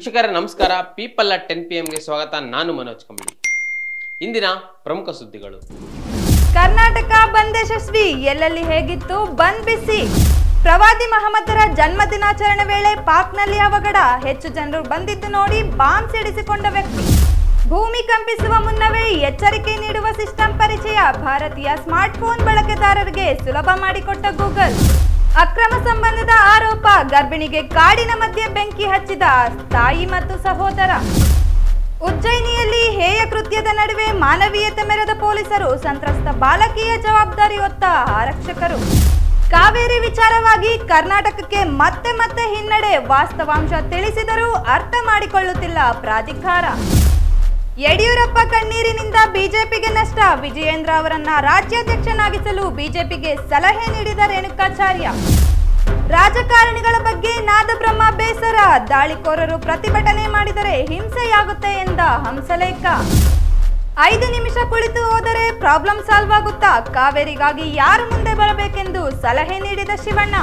ವೀಕ್ಷಕರೇ ನಮಸ್ಕಾರ people at ten P ಎಂಗೆ ಸ್ವಾಗತ ನಾನು ಮನೋಜ್ ಕಂಬಳಿ ಇಂದಿನ ಪ್ರಮುಖ ಸುದ್ದಿಗಳು ಕರ್ನಾಟಕ ಬಂದ್ ಯಶಸ್ವಿ ಎಲ್ಲೆಲ್ಲಿ ಹೇಗಿತ್ತು ಬಂದ್ ಬಿಸಿ ಪ್ರವಾದಿ ಮಹಮ್ಮದರ ಜನ್ಮ ದಿನಾಚರಣೆ ವೇಳೆ ಪಾಕ್ನಲ್ಲಿ ಅವಘಡ ಹೆಚ್ಚು ಜನರು ಬಂದಿದ್ದು ನೋಡಿ ಬಾಂಬ್ ಸಿಡಿಸಿಕೊಂಡ ವ್ಯಕ್ತಿ ಭೂಮಿ ಕಂಪಿಸುವ ಮುನ್ನವೇ ಎಚ್ಚರಿಕೆ ನೀಡುವ ಸಿಸ್ಟಮ್ ಪರಿಚಯ ಭಾರತೀಯ ಸ್ಮಾರ್ಟ್ಫೋನ್ ಬಳಕೆದಾರರಿಗೆ ಸುಲಭ ಮಾಡಿಕೊಟ್ಟ ಗೂಗಲ್ ಅಕ್ರಮ ಸಂಬಂಧದ ಆರೋಪ ಗರ್ಭಿಣಿಗೆ ಕಾಡಿನ ಮಧ್ಯೆ ಬೆಂಕಿ ಹಚ್ಚಿದ ತಾಯಿ ಮತ್ತು ಸಹೋದರ ಉಜ್ಜಯಿನಿಯಲ್ಲಿ ಹೇಯ ಕೃತ್ಯದ ನಡುವೆ ಮಾನವೀಯತೆ ಮೆರೆದ ಪೊಲೀಸರು ಸಂತ್ರಸ್ತ ಬಾಲಕಿಯ ಜವಾಬ್ದಾರಿ ಹೊತ್ತ ಆರಕ್ಷಕರು ಕಾವೇರಿ ವಿಚಾರವಾಗಿ ಕರ್ನಾಟಕಕ್ಕೆ ಮತ್ತೆ ಮತ್ತೆ ಹಿನ್ನಡೆ ವಾಸ್ತವಾಂಶ ತಿಳಿಸಿದರೂ ಅರ್ಥ ಮಾಡಿಕೊಳ್ಳುತ್ತಿಲ್ಲ ಪ್ರಾಧಿಕಾರ ಯಡಿಯೂರಪ್ಪ ಕಣ್ಣೀರಿನಿಂದ ಬಿಜೆಪಿಗೆ ನಷ್ಟ ವಿಜಯೇಂದ್ರ ಅವರನ್ನ ರಾಜ್ಯಾಧ್ಯಕ್ಷನಾಗಿಸಲು ಬಿಜೆಪಿಗೆ ಸಲಹೆ ನೀಡಿದ ರೇಣುಕಾಚಾರ್ಯ ರಾಜಕಾರಣಿಗಳ ಬಗ್ಗೆ ನಾದಬ್ರಹ್ಮ ಬೇಸರ ದಾಳಿಕೋರರು ಪ್ರತಿಭಟನೆ ಮಾಡಿದರೆ ಹಿಂಸೆಯಾಗುತ್ತೆ ಎಂದ ಹಂಸಲೇಖ ಐದು ನಿಮಿಷ ಕುಳಿತು ಹೋದರೆ ಪ್ರಾಬ್ಲಮ್ ಸಾಲ್ವ್ ಆಗುತ್ತಾ ಕಾವೇರಿಗಾಗಿ ಯಾರು ಮುಂದೆ ಬರಬೇಕೆಂದು ಸಲಹೆ ನೀಡಿದ ಶಿವಣ್ಣ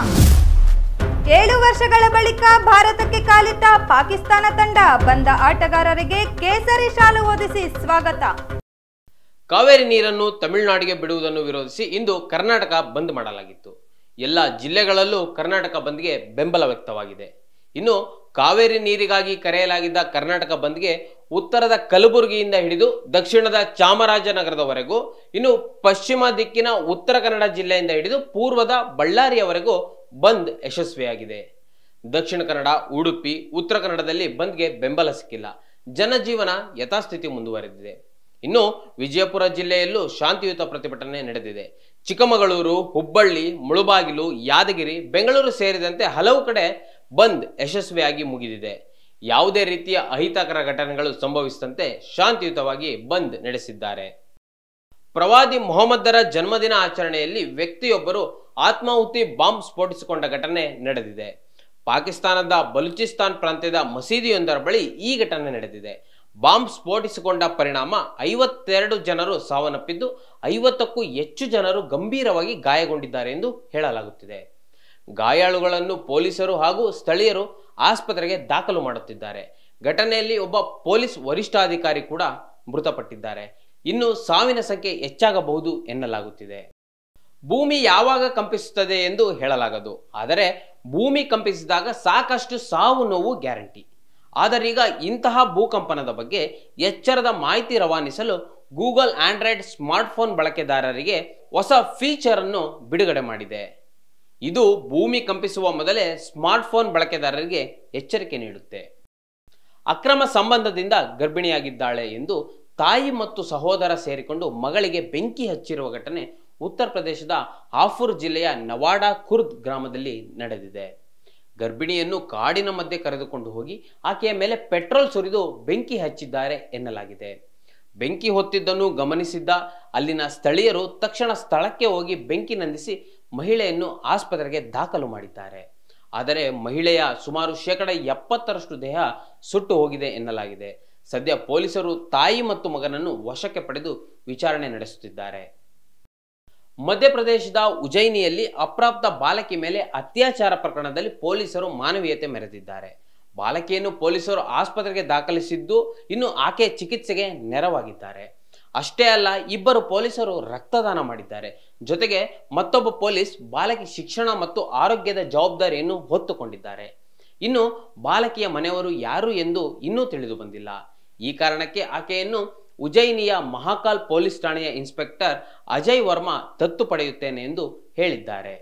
ಏಳು ವರ್ಷಗಳ ಬಳಿಕ ಭಾರತಕ್ಕೆ ಕಾಲಿಟ್ಟ ಪಾಕಿಸ್ತಾನ ತಂಡ ಬಂದ ಆಟಗಾರರಿಗೆ ಕೇಸರಿ ಶಾಲು ಓದಿಸಿ ಸ್ವಾಗತ ಕಾವೇರಿ ನೀರನ್ನು ತಮಿಳುನಾಡಿಗೆ ಬಿಡುವುದನ್ನು ವಿರೋಧಿಸಿ ಇಂದು ಕರ್ನಾಟಕ ಬಂದ್ ಮಾಡಲಾಗಿತ್ತು ಎಲ್ಲ ಜಿಲ್ಲೆಗಳಲ್ಲೂ ಕರ್ನಾಟಕ ಬಂದ್ಗೆ ಬೆಂಬಲ ವ್ಯಕ್ತವಾಗಿದೆ ಇನ್ನು ಕಾವೇರಿ ನೀರಿಗಾಗಿ ಕರೆಯಲಾಗಿದ್ದ ಕರ್ನಾಟಕ ಬಂದ್ಗೆ ಉತ್ತರದ ಕಲಬುರಗಿಯಿಂದ ಹಿಡಿದು ದಕ್ಷಿಣದ ಚಾಮರಾಜನಗರದವರೆಗೂ ಇನ್ನು ಪಶ್ಚಿಮ ದಿಕ್ಕಿನ ಉತ್ತರ ಕನ್ನಡ ಜಿಲ್ಲೆಯಿಂದ ಹಿಡಿದು ಪೂರ್ವದ ಬಳ್ಳಾರಿಯವರೆಗೂ ಬಂದ್ ಯಶಸ್ವಿಯಾಗಿದೆ ದಕ್ಷಿಣ ಕನ್ನಡ ಉಡುಪಿ ಉತ್ತರ ಕನ್ನಡದಲ್ಲಿ ಬಂದ್ಗೆ ಬೆಂಬಲ ಸಿಕ್ಕಿಲ್ಲ ಜನಜೀವನ ಯಥಾಸ್ಥಿತಿ ಮುಂದುವರೆದಿದೆ ಇನ್ನು ವಿಜಯಪುರ ಜಿಲ್ಲೆಯಲ್ಲೂ ಶಾಂತಿಯುತ ಪ್ರತಿಭಟನೆ ನಡೆದಿದೆ ಚಿಕ್ಕಮಗಳೂರು ಹುಬ್ಬಳ್ಳಿ ಮುಳುಬಾಗಿಲು ಯಾದಗಿರಿ ಬೆಂಗಳೂರು ಸೇರಿದಂತೆ ಹಲವು ಕಡೆ ಬಂದ್ ಯಶಸ್ವಿಯಾಗಿ ಮುಗಿದಿದೆ ಯಾವುದೇ ರೀತಿಯ ಅಹಿತಕರ ಘಟನೆಗಳು ಸಂಭವಿಸಿದಂತೆ ಶಾಂತಿಯುತವಾಗಿ ಬಂದ್ ನಡೆಸಿದ್ದಾರೆ ಪ್ರವಾದಿ ಮೊಹಮ್ಮದರ ಜನ್ಮದಿನ ಆಚರಣೆಯಲ್ಲಿ ವ್ಯಕ್ತಿಯೊಬ್ಬರು ಆತ್ಮಾಹುತಿ ಬಾಂಬ್ ಸ್ಫೋಟಿಸಿಕೊಂಡ ಘಟನೆ ನಡೆದಿದೆ ಪಾಕಿಸ್ತಾನದ ಬಲೂಚಿಸ್ತಾನ್ ಪ್ರಾಂತ್ಯದ ಮಸೀದಿಯೊಂದರ ಬಳಿ ಈ ಘಟನೆ ನಡೆದಿದೆ ಬಾಂಬ್ ಸ್ಫೋಟಿಸಿಕೊಂಡ ಪರಿಣಾಮ ಐವತ್ತೆರಡು ಜನರು ಸಾವನ್ನಪ್ಪಿದ್ದು ಐವತ್ತಕ್ಕೂ ಹೆಚ್ಚು ಜನರು ಗಂಭೀರವಾಗಿ ಗಾಯಗೊಂಡಿದ್ದಾರೆ ಎಂದು ಹೇಳಲಾಗುತ್ತಿದೆ ಗಾಯಾಳುಗಳನ್ನು ಪೊಲೀಸರು ಹಾಗೂ ಸ್ಥಳೀಯರು ಆಸ್ಪತ್ರೆಗೆ ದಾಖಲು ಮಾಡುತ್ತಿದ್ದಾರೆ ಘಟನೆಯಲ್ಲಿ ಒಬ್ಬ ಪೊಲೀಸ್ ವರಿಷ್ಠಾಧಿಕಾರಿ ಕೂಡ ಮೃತಪಟ್ಟಿದ್ದಾರೆ ಇನ್ನು ಸಾವಿನ ಸಂಖ್ಯೆ ಹೆಚ್ಚಾಗಬಹುದು ಎನ್ನಲಾಗುತ್ತಿದೆ ಭೂಮಿ ಯಾವಾಗ ಕಂಪಿಸುತ್ತದೆ ಎಂದು ಹೇಳಲಾಗದು ಆದರೆ ಭೂಮಿ ಕಂಪಿಸಿದಾಗ ಸಾಕಷ್ಟು ಸಾವು ನೋವು ಗ್ಯಾರಂಟಿ ಆದರೀಗ ಇಂತಹ ಭೂಕಂಪನದ ಬಗ್ಗೆ ಎಚ್ಚರದ ಮಾಹಿತಿ ರವಾನಿಸಲು ಗೂಗಲ್ ಆಂಡ್ರಾಯ್ಡ್ ಸ್ಮಾರ್ಟ್ಫೋನ್ ಬಳಕೆದಾರರಿಗೆ ಹೊಸ ಫೀಚರ್ ಅನ್ನು ಬಿಡುಗಡೆ ಮಾಡಿದೆ ಇದು ಭೂಮಿ ಕಂಪಿಸುವ ಮೊದಲೇ ಸ್ಮಾರ್ಟ್ಫೋನ್ ಬಳಕೆದಾರರಿಗೆ ಎಚ್ಚರಿಕೆ ನೀಡುತ್ತೆ ಅಕ್ರಮ ಸಂಬಂಧದಿಂದ ಗರ್ಭಿಣಿಯಾಗಿದ್ದಾಳೆ ಎಂದು ತಾಯಿ ಮತ್ತು ಸಹೋದರ ಸೇರಿಕೊಂಡು ಮಗಳಿಗೆ ಬೆಂಕಿ ಹಚ್ಚಿರುವ ಘಟನೆ ಉತ್ತರ ಪ್ರದೇಶದ ಹಾಫುರ್ ಜಿಲ್ಲೆಯ ನವಾಡಾ ಖುರ್ದ್ ಗ್ರಾಮದಲ್ಲಿ ನಡೆದಿದೆ ಗರ್ಭಿಣಿಯನ್ನು ಕಾಡಿನ ಮಧ್ಯೆ ಕರೆದುಕೊಂಡು ಹೋಗಿ ಆಕೆಯ ಮೇಲೆ ಪೆಟ್ರೋಲ್ ಸುರಿದು ಬೆಂಕಿ ಹಚ್ಚಿದ್ದಾರೆ ಎನ್ನಲಾಗಿದೆ ಬೆಂಕಿ ಹೊತ್ತಿದ್ದನ್ನು ಗಮನಿಸಿದ್ದ ಅಲ್ಲಿನ ಸ್ಥಳೀಯರು ತಕ್ಷಣ ಸ್ಥಳಕ್ಕೆ ಹೋಗಿ ಬೆಂಕಿ ನಂದಿಸಿ ಮಹಿಳೆಯನ್ನು ಆಸ್ಪತ್ರೆಗೆ ದಾಖಲು ಮಾಡಿದ್ದಾರೆ ಆದರೆ ಮಹಿಳೆಯ ಸುಮಾರು ಶೇಕಡ ಎಪ್ಪತ್ತರಷ್ಟು ದೇಹ ಸುಟ್ಟು ಹೋಗಿದೆ ಎನ್ನಲಾಗಿದೆ ಸದ್ಯ ಪೊಲೀಸರು ತಾಯಿ ಮತ್ತು ಮಗನನ್ನು ವಶಕ್ಕೆ ಪಡೆದು ವಿಚಾರಣೆ ನಡೆಸುತ್ತಿದ್ದಾರೆ ಮಧ್ಯಪ್ರದೇಶದ ಉಜ್ಜಯಿನಿಯಲ್ಲಿ ಅಪ್ರಾಪ್ತ ಬಾಲಕಿ ಮೇಲೆ ಅತ್ಯಾಚಾರ ಪ್ರಕರಣದಲ್ಲಿ ಪೊಲೀಸರು ಮಾನವೀಯತೆ ಮೆರೆದಿದ್ದಾರೆ ಬಾಲಕಿಯನ್ನು ಪೊಲೀಸರು ಆಸ್ಪತ್ರೆಗೆ ದಾಖಲಿಸಿದ್ದು ಇನ್ನು ಆಕೆ ಚಿಕಿತ್ಸೆಗೆ ನೆರವಾಗಿದ್ದಾರೆ ಅಷ್ಟೇ ಅಲ್ಲ ಇಬ್ಬರು ಪೊಲೀಸರು ರಕ್ತದಾನ ಮಾಡಿದ್ದಾರೆ ಜೊತೆಗೆ ಮತ್ತೊಬ್ಬ ಪೊಲೀಸ್ ಬಾಲಕಿ ಶಿಕ್ಷಣ ಮತ್ತು ಆರೋಗ್ಯದ ಜವಾಬ್ದಾರಿಯನ್ನು ಹೊತ್ತುಕೊಂಡಿದ್ದಾರೆ ಇನ್ನು ಬಾಲಕಿಯ ಮನೆಯವರು ಯಾರು ಎಂದು ಇನ್ನೂ ತಿಳಿದು ಬಂದಿಲ್ಲ ಈ ಕಾರಣಕ್ಕೆ ಆಕೆಯನ್ನು ಉಜ್ಜಯಿನಿಯ ಮಹಾಕಾಲ್ ಪೊಲೀಸ್ ಠಾಣೆಯ ಇನ್ಸ್ಪೆಕ್ಟರ್ ಅಜಯ್ ವರ್ಮಾ ದತ್ತು ಪಡೆಯುತ್ತೇನೆ ಎಂದು ಹೇಳಿದ್ದಾರೆ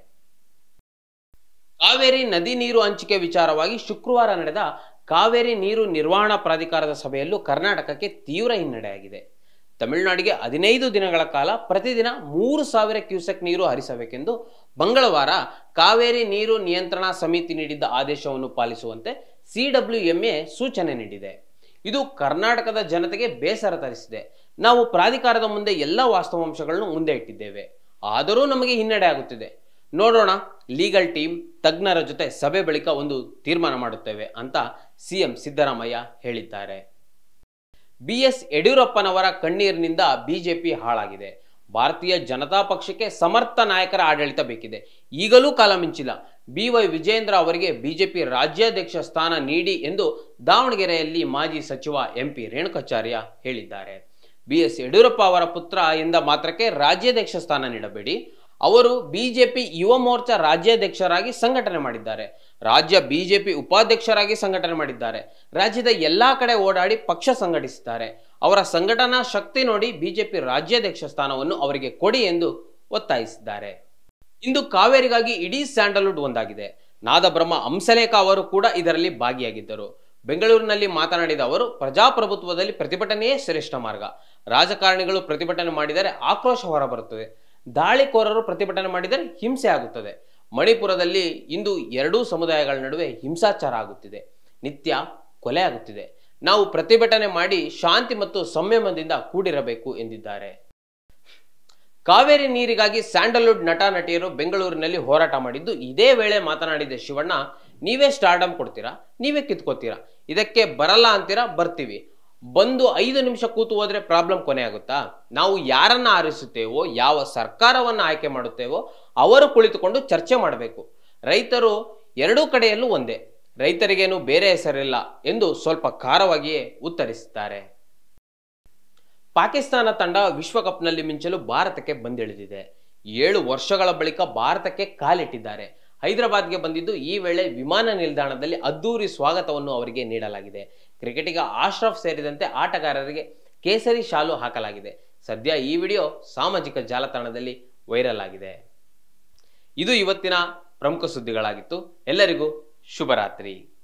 ಕಾವೇರಿ ನದಿ ನೀರು ಹಂಚಿಕೆ ವಿಚಾರವಾಗಿ ಶುಕ್ರವಾರ ನಡೆದ ಕಾವೇರಿ ನೀರು ನಿರ್ವಹಣಾ ಪ್ರಾಧಿಕಾರದ ಸಭೆಯಲ್ಲೂ ಕರ್ನಾಟಕಕ್ಕೆ ತೀವ್ರ ಹಿನ್ನಡೆಯಾಗಿದೆ ತಮಿಳುನಾಡಿಗೆ ಹದಿನೈದು ದಿನಗಳ ಕಾಲ ಪ್ರತಿದಿನ ಮೂರು ಸಾವಿರ ಕ್ಯೂಸೆಕ್ ನೀರು ಹರಿಸಬೇಕೆಂದು ಮಂಗಳವಾರ ಕಾವೇರಿ ನೀರು ನಿಯಂತ್ರಣಾ ಸಮಿತಿ ನೀಡಿದ್ದ ಆದೇಶವನ್ನು ಪಾಲಿಸುವಂತೆ ಸಿಡಬ್ಲ್ಯೂಎಂಎ ಸೂಚನೆ ನೀಡಿದೆ ಇದು ಕರ್ನಾಟಕದ ಜನತೆಗೆ ಬೇಸರ ತರಿಸಿದೆ ನಾವು ಪ್ರಾಧಿಕಾರದ ಮುಂದೆ ಎಲ್ಲ ವಾಸ್ತವಾಂಶಗಳನ್ನು ಮುಂದೆ ಇಟ್ಟಿದ್ದೇವೆ ಆದರೂ ನಮಗೆ ಹಿನ್ನಡೆ ಆಗುತ್ತಿದೆ ನೋಡೋಣ ಲೀಗಲ್ ಟೀಮ್ ತಜ್ಞರ ಜೊತೆ ಸಭೆ ಬಳಿಕ ಒಂದು ತೀರ್ಮಾನ ಮಾಡುತ್ತೇವೆ ಅಂತ ಸಿಎಂ ಸಿದ್ದರಾಮಯ್ಯ ಹೇಳಿದ್ದಾರೆ ಬಿ ಎಸ್ ಯಡಿಯೂರಪ್ಪನವರ ಕಣ್ಣೀರಿನಿಂದ ಬಿಜೆಪಿ ಹಾಳಾಗಿದೆ ಭಾರತೀಯ ಜನತಾ ಪಕ್ಷಕ್ಕೆ ಸಮರ್ಥ ನಾಯಕರ ಆಡಳಿತ ಬೇಕಿದೆ ಈಗಲೂ ಕಾಲ ಮಿಂಚಿಲ್ಲ ಬಿ ವೈ ವಿಜೇಂದ್ರ ಅವರಿಗೆ ಬಿಜೆಪಿ ರಾಜ್ಯಾಧ್ಯಕ್ಷ ಸ್ಥಾನ ನೀಡಿ ಎಂದು ದಾವಣಗೆರೆಯಲ್ಲಿ ಮಾಜಿ ಸಚಿವ ಎಂಪಿ ರೇಣುಕಾಚಾರ್ಯ ಹೇಳಿದ್ದಾರೆ ಬಿ ಎಸ್ ಯಡಿಯೂರಪ್ಪ ಅವರ ಪುತ್ರ ಎಂದ ಮಾತ್ರಕ್ಕೆ ರಾಜ್ಯಾಧ್ಯಕ್ಷ ಸ್ಥಾನ ನೀಡಬೇಡಿ ಅವರು ಬಿಜೆಪಿ ಯುವ ಮೋರ್ಚಾ ರಾಜ್ಯಾಧ್ಯಕ್ಷರಾಗಿ ಸಂಘಟನೆ ಮಾಡಿದ್ದಾರೆ ರಾಜ್ಯ ಬಿಜೆಪಿ ಉಪಾಧ್ಯಕ್ಷರಾಗಿ ಸಂಘಟನೆ ಮಾಡಿದ್ದಾರೆ ರಾಜ್ಯದ ಎಲ್ಲಾ ಕಡೆ ಓಡಾಡಿ ಪಕ್ಷ ಸಂಘಟಿಸಿದ್ದಾರೆ ಅವರ ಸಂಘಟನಾ ಶಕ್ತಿ ನೋಡಿ ಬಿಜೆಪಿ ರಾಜ್ಯಾಧ್ಯಕ್ಷ ಸ್ಥಾನವನ್ನು ಅವರಿಗೆ ಕೊಡಿ ಎಂದು ಒತ್ತಾಯಿಸಿದ್ದಾರೆ ಇಂದು ಕಾವೇರಿಗಾಗಿ ಇಡೀ ಸ್ಯಾಂಡಲ್ವುಡ್ ಒಂದಾಗಿದೆ ನಾದಬ್ರಹ್ಮ ಹಂಸಲೇಖ ಅವರು ಕೂಡ ಇದರಲ್ಲಿ ಭಾಗಿಯಾಗಿದ್ದರು ಬೆಂಗಳೂರಿನಲ್ಲಿ ಮಾತನಾಡಿದ ಅವರು ಪ್ರಜಾಪ್ರಭುತ್ವದಲ್ಲಿ ಪ್ರತಿಭಟನೆಯೇ ಶ್ರೇಷ್ಠ ಮಾರ್ಗ ರಾಜಕಾರಣಿಗಳು ಪ್ರತಿಭಟನೆ ಮಾಡಿದರೆ ಆಕ್ರೋಶ ಹೊರಬರುತ್ತದೆ ದಾಳಿಕೋರರು ಪ್ರತಿಭಟನೆ ಮಾಡಿದರೆ ಹಿಂಸೆ ಆಗುತ್ತದೆ ಮಣಿಪುರದಲ್ಲಿ ಇಂದು ಎರಡೂ ಸಮುದಾಯಗಳ ನಡುವೆ ಹಿಂಸಾಚಾರ ಆಗುತ್ತಿದೆ ನಿತ್ಯ ಕೊಲೆ ಆಗುತ್ತಿದೆ ನಾವು ಪ್ರತಿಭಟನೆ ಮಾಡಿ ಶಾಂತಿ ಮತ್ತು ಸಂಯಮದಿಂದ ಕೂಡಿರಬೇಕು ಎಂದಿದ್ದಾರೆ ಕಾವೇರಿ ನೀರಿಗಾಗಿ ಸ್ಯಾಂಡಲ್ವುಡ್ ನಟ ನಟಿಯರು ಬೆಂಗಳೂರಿನಲ್ಲಿ ಹೋರಾಟ ಮಾಡಿದ್ದು ಇದೇ ವೇಳೆ ಮಾತನಾಡಿದ ಶಿವಣ್ಣ ನೀವೇ ಸ್ಟಾರ್ಡಮ್ ಕೊಡ್ತೀರಾ ನೀವೇ ಕಿತ್ಕೋತೀರಾ ಇದಕ್ಕೆ ಬರಲ್ಲ ಅಂತೀರಾ ಬರ್ತೀವಿ ಬಂದು ಐದು ನಿಮಿಷ ಕೂತು ಹೋದ್ರೆ ಪ್ರಾಬ್ಲಮ್ ಕೊನೆ ಆಗುತ್ತಾ ನಾವು ಯಾರನ್ನ ಆರಿಸುತ್ತೇವೋ ಯಾವ ಸರ್ಕಾರವನ್ನ ಆಯ್ಕೆ ಮಾಡುತ್ತೇವೋ ಅವರು ಕುಳಿತುಕೊಂಡು ಚರ್ಚೆ ಮಾಡಬೇಕು ರೈತರು ಎರಡೂ ಕಡೆಯಲ್ಲೂ ಒಂದೇ ರೈತರಿಗೇನು ಬೇರೆ ಹೆಸರಿಲ್ಲ ಎಂದು ಸ್ವಲ್ಪ ಖಾರವಾಗಿಯೇ ಉತ್ತರಿಸಿದ್ದಾರೆ ಪಾಕಿಸ್ತಾನ ತಂಡ ವಿಶ್ವಕಪ್ನಲ್ಲಿ ಮಿಂಚಲು ಭಾರತಕ್ಕೆ ಬಂದಿಳಿದಿದೆ ಏಳು ವರ್ಷಗಳ ಬಳಿಕ ಭಾರತಕ್ಕೆ ಕಾಲಿಟ್ಟಿದ್ದಾರೆ ಹೈದರಾಬಾದ್ಗೆ ಬಂದಿದ್ದು ಈ ವೇಳೆ ವಿಮಾನ ನಿಲ್ದಾಣದಲ್ಲಿ ಅದ್ದೂರಿ ಸ್ವಾಗತವನ್ನು ಅವರಿಗೆ ನೀಡಲಾಗಿದೆ ಕ್ರಿಕೆಟಿಗ ಆಶ್ರಫ್ ಸೇರಿದಂತೆ ಆಟಗಾರರಿಗೆ ಕೇಸರಿ ಶಾಲು ಹಾಕಲಾಗಿದೆ ಸದ್ಯ ಈ ವಿಡಿಯೋ ಸಾಮಾಜಿಕ ಜಾಲತಾಣದಲ್ಲಿ ವೈರಲ್ ಆಗಿದೆ ಇದು ಇವತ್ತಿನ ಪ್ರಮುಖ ಸುದ್ದಿಗಳಾಗಿತ್ತು ಎಲ್ಲರಿಗೂ ಶುಭರಾತ್ರಿ